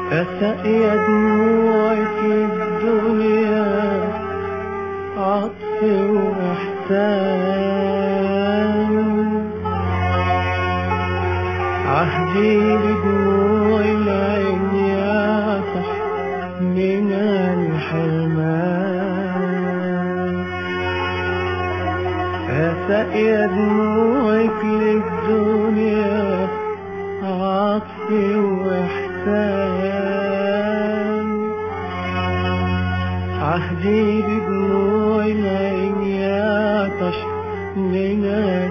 أسقي دموعك الدنيا عطف وإحسان عهدي بدموع العين يعطش من الحرمان أسقي دموعك للدنيا عطف وإحسان عهدي بدموع العين يعطش من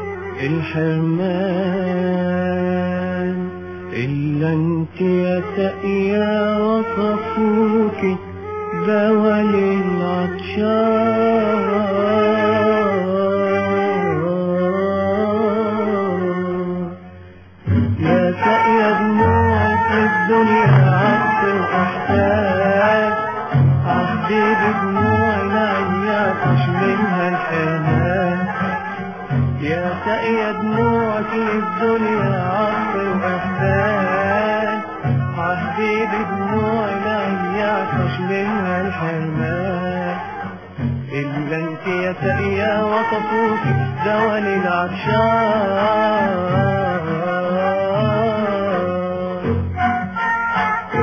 الحرمان إلا انت يا سقيا وصفوك دول العطشان يا سقيا دموعك الدنيا عطف وإحسان عهدي بدموع العين يعطش منها الحنان يا سقيا دموعك للدنيا عطف وإحسان عهدي بدموع العين يعطش منها الحرمان إلا انت يا سقيا وصفوك دول العطشان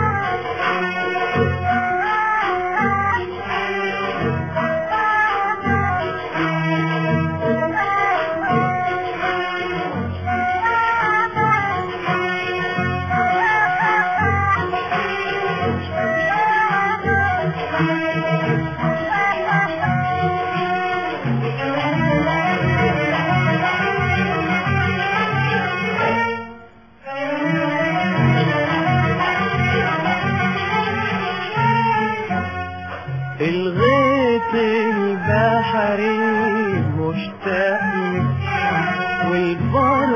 الغيط البحري مشتاق لك والبر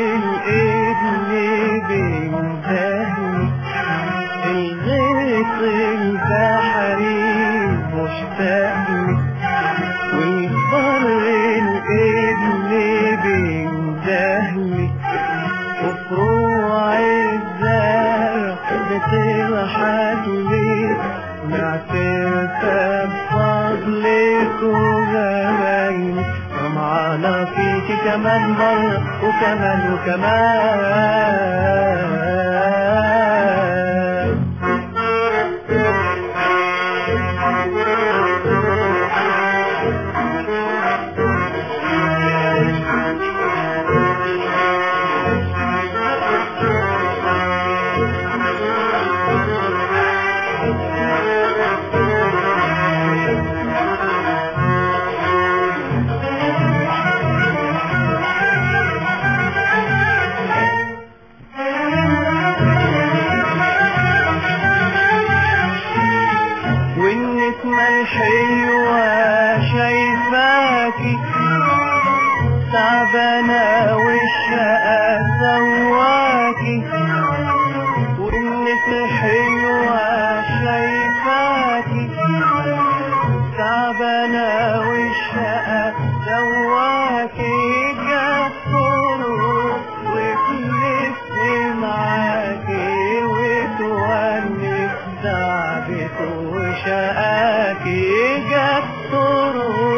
الإبل بيندهلك الغيط البحري مشتاق لك والبر الإبل بيندهلك وفروع الزرع بتضحك ليك معترفة بفضلك وجمالك طمعانة فيك كمان مرة وكمان وكمان والنسمة الحلوة شايفاكي تعبانة والشقة سواكي والنسمة الحلوة شايفاكي تعبانة والشقة سواكي جسور وتلف معاكي وتونس تعبك وشقاكي جسور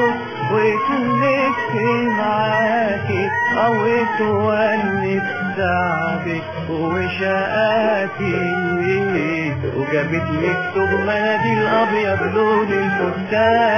وتلف معاكي أو تونس تعبك وشقاكي وجابت لك ثوب مناديل أبيض لون الفستان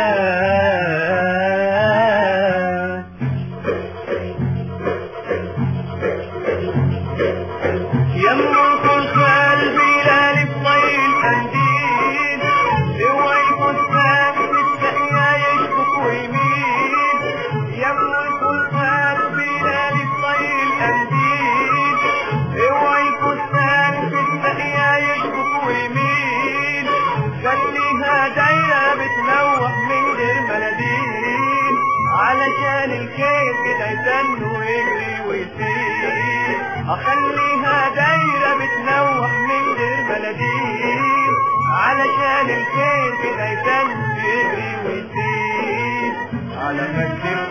يمك الخال بلال الطيل قنديل اوعي فستان في السقيا يشبك ويمين يمك الخال بلال الطيل قنديل اوعي فستان في السقيا يشبك ويمين خليها دايرة بتنوح من غير مناديل علشان الكيف كده يستنى ويجري ويسير اخليها دايرة بتنوح من غير مناديل علشان الكيف كده يستنى ويجري ويسير على مجد